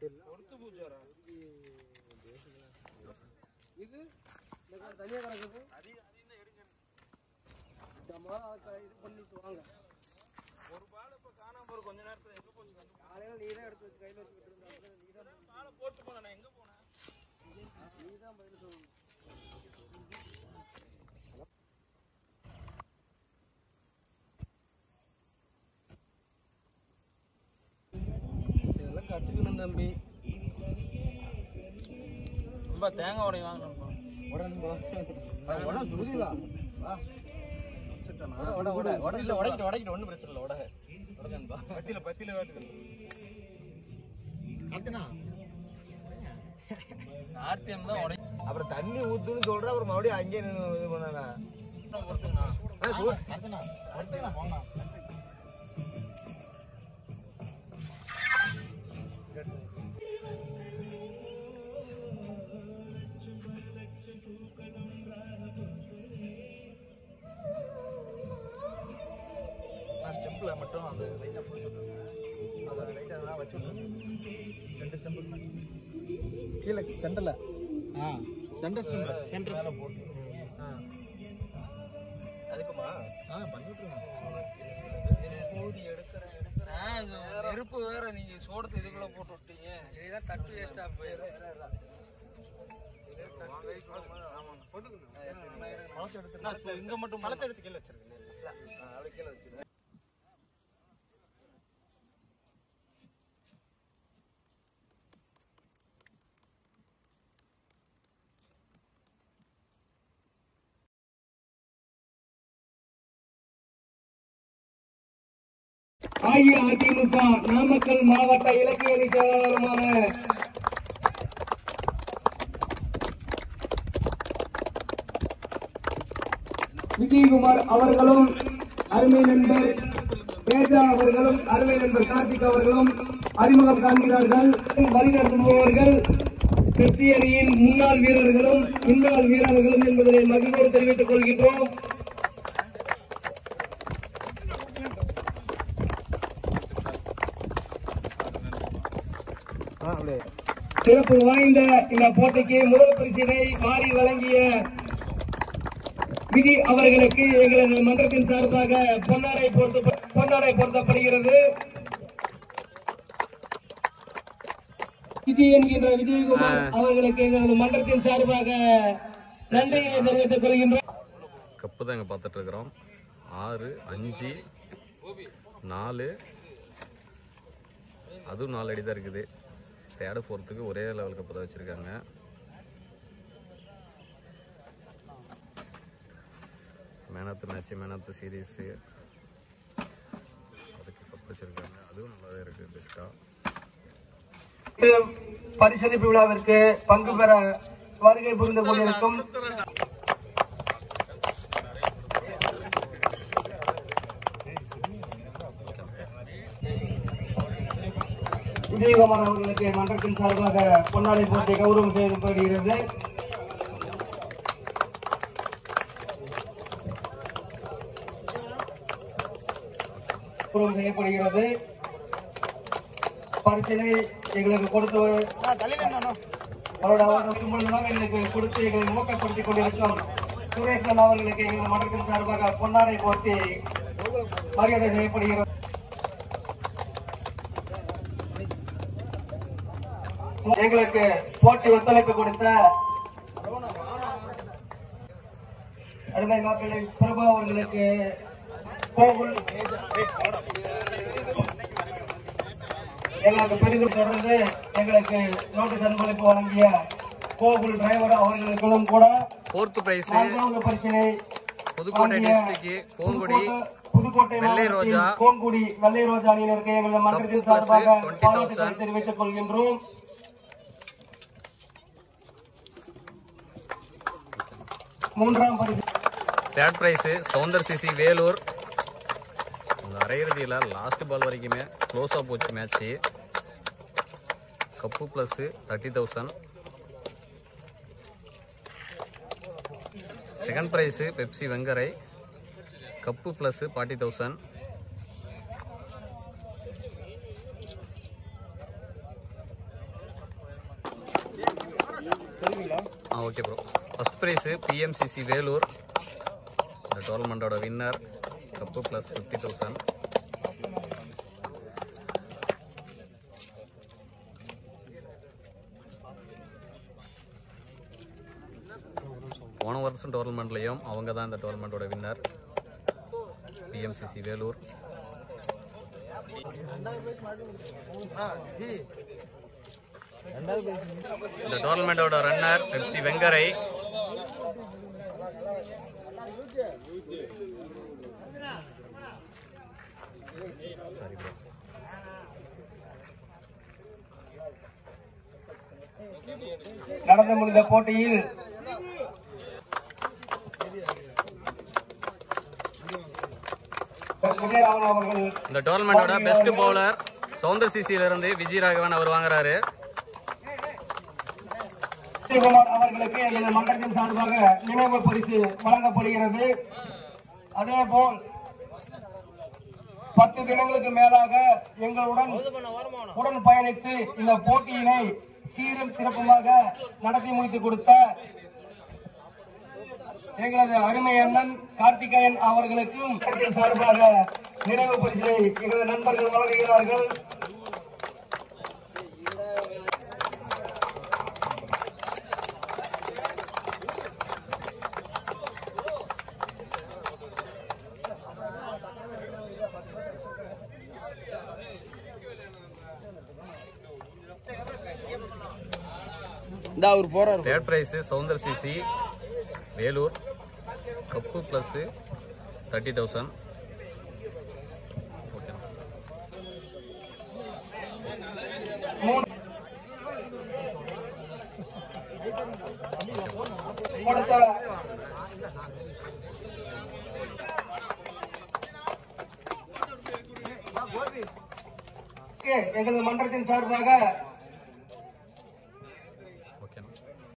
பொறுத்து பூச்சாரா இது தனியா கிடக்குது நம்ம அதை இது பண்ணிட்டு வாங்க ஒரு பால் இப்ப காணாம போற கொஞ்ச நேரத்துல எங்க போச்சு காலையில நீ தான் எடுத்து வச்சு கையில வச்சுக்கிட்டு இருந்தா நீ தான் பாலை போட்டு போன நான் எங்க போனேன் நீ தான் பதில் சொல்லணும் இதெல்லாம் கத்துக்கணும் தம்பி ரொம்ப தேங்காய் உடைய வாங்கணும் உடனே சுருதிவா வா உட உட உட இல்ல உடைக்கிட்டு உடைக்கிட்டு ஒண்ணும் பிரச்சனை இல்ல உட உடனேன்பா பத்தியில பத்தியில வேட்டுக்கு ஆர்த்தியம் தான் உடைய அப்புறம் தண்ணி ஊத்துன்னு சொல்ற அப்புறம் மறுபடியும் அங்கேயே நின்னு இது பண்ணா பொறுத்துங்கண்ணா நான் ஸ்டெம்பில் மட்டும் அந்த லைட்டாக போட்டு விட்டுருங்க அதை லைட்டாக நான் வச்சு விட்ருங்க ரெண்டு ஸ்டெம்புக்கு கீழே சென்டரில் ஆ சென்டர் ஸ்டெம்பில் சென்டர் மேலே போட்டு ஆ அதுக்குமா ஆ பண்ணி விட்ருங்க நெருப்பு வேற நீங்க சோடத்தை இதுக்குள்ள போட்டு விட்டீங்க இதெல்லாம் தட்டு வேஸ்டா போயிடும் பழத்தை எடுத்து நான் சு- இங்க மட்டும் பழத்தை எடுத்து கீழே வச்சிருக்கேன் அப்படி கீழே வச்சிருக்கேன் அஇஅதிமுக நாமக்கல் மாவட்ட இலக்கிய அணி செயலாளருமான விஜயகுமார் அவர்களும் அருமை நண்பர் வேதா அவர்களும் அருமை நண்பர் கார்த்திக் அவர்களும் அறிமுகம் காண்கிறார்கள் வழிநடத்துபவர்கள் கிறிஸ்தி அணியின் முன்னாள் வீரர்களும் முன்னாள் வீரர்களும் என்பதை மகிழ்வோடு தெரிவித்துக் கொள்கின்றோம் சிறப்பு வாய்ந்த இந்த போட்டிக்கு முதல் பரிசினை வாரி வழங்கிய விதி அவர்களுக்கு எங்களது மன்றத்தின் சார்பாக பொன்னாடை பொருத்த பொன்னாடை பொருத்தப்படுகிறது விஜய் என்கின்ற விஜயகுமார் அவர்களுக்கு எங்களது மன்றத்தின் சார்பாக நன்றியை தெரிவித்துக் கொள்கின்றோம் கப்பு தான் இங்கே பார்த்துட்டு இருக்கிறோம் ஆறு அஞ்சு நாலு அதுவும் நாலு அடி தான் இருக்குது தேர்டு ஃபோர்த்துக்கு ஒரே லெவல் கப்பு தான் வச்சுருக்காங்க man of the match man of the series அதுக்கு கப் வச்சுருக்காங்க அதுவும் நல்லாவே இருக்குது பெஸ்ட்டாக பரிசளிப்பு விழாவிற்கு பங்கு பெற வருகை புரிந்து கொண்டிருக்கும் விஜயகுமார் அவர்களுக்கு மன்றத்தின் சார்பாக பொன்னாடை போட்டி கௌரவம் செய்யப்படுகிறது கௌரவம் செய்யப்படுகிறது பரிசினை எங்களுக்கு கொடுத்து அவரோட அவர்களுக்கு முன்னதாக எங்களுக்கு கொடுத்து எங்களை ஊக்கப்படுத்திக் கொண்டிருக்கும் சுரேஷன் அவர்களுக்கு எங்கள் மன்றத்தின் சார்பாக பொன்னாடை போட்டி மரியாதை செய்யப்படுகிறது எங்களுக்கு போட்டி ஒத்துழைப்பு கொடுத்த அருமை மாப்பிள்ளை பிரபு அவர்களுக்கு கோகுல் எங்களுக்கு பெரிதும் தொடர்ந்து எங்களுக்கு நோட்டீஸ் அன்பளிப்பு வழங்கிய கோகுல் டிரைவர் அவர்களுக்கும் கூட ஃபோர்த்து ப்ரைஸு நான்காவது பரிசினை புதுக்கோட்டை வாங்கிய டிஸ்ட்ரிக்ட் கோங்குடி புதுக்கோட்டை- புதுக்கோட்டை வெள்ளை மாவட்டத்தில் ரோஜா. கோங்குடி வெள்ளை ரோஜா அணியினருக்கு எங்கள் மன்றத்தின் கப்பு plus சார்பாக 20,000. பாராட்டுகளை தெரிவித்துக் கொள்கின்றோம் மூன்றாம் பரிசு third prize Soundar CC Vellore அந்த அரையிறுதியில் லாஸ்ட் பால் வரைக்குமே க்ளோஸாக போச்சு match cup plus thirty thousand second prize Pepsi Vengarai cup plus forty thousand ஆ okay bro first prize PMCC Vellore இந்த டோர்னமெண்ட்டோட winner cup plus fifty thousand போன வருஷம் டோர்னமெண்ட்லேயும் அவங்க தான் இந்த டோர்னமெண்ட்டோட வின்னர் பிஎம்சிசி வேலூர் இந்த டோர்னமெண்ட்டோட runner FC Vengarai sorry bro நடந்து முடிந்த போட்டியில் விஜயராமன் அவர்கள் இந்த டோர்னமெண்டோட பெஸ்ட் பவுலர் சவுந்தர் சிசியில இருந்து விஜய் ராகவன் அவர் வாங்குறாரு விஜயகுமார் அவர்களுக்கு இந்த மன்றத்தின் சார்பாக நினைவு பரிசு வழங்கப்படுகிறது அதே போல் பத்து தினங்களுக்கு மேலாக எங்களுடன் உடன் பயணித்து இந்த போட்டியினை சீரும் சிறப்புமாக நடத்தி முடித்து கொடுத்த எங்களது அருமை அண்ணன் கார்த்திகேயன் அவர்களுக்கும் மன்றத்தின் சார்பாக நினைவு பரிசை எங்களது நண்பர்கள் வழங்குகிறார்கள் இந்த அவர் போறாரு third prize Soundar CC Vellore cup plus thirty thousand okay கொடுத்த எங்களது மன்றத்தின் சார்பாக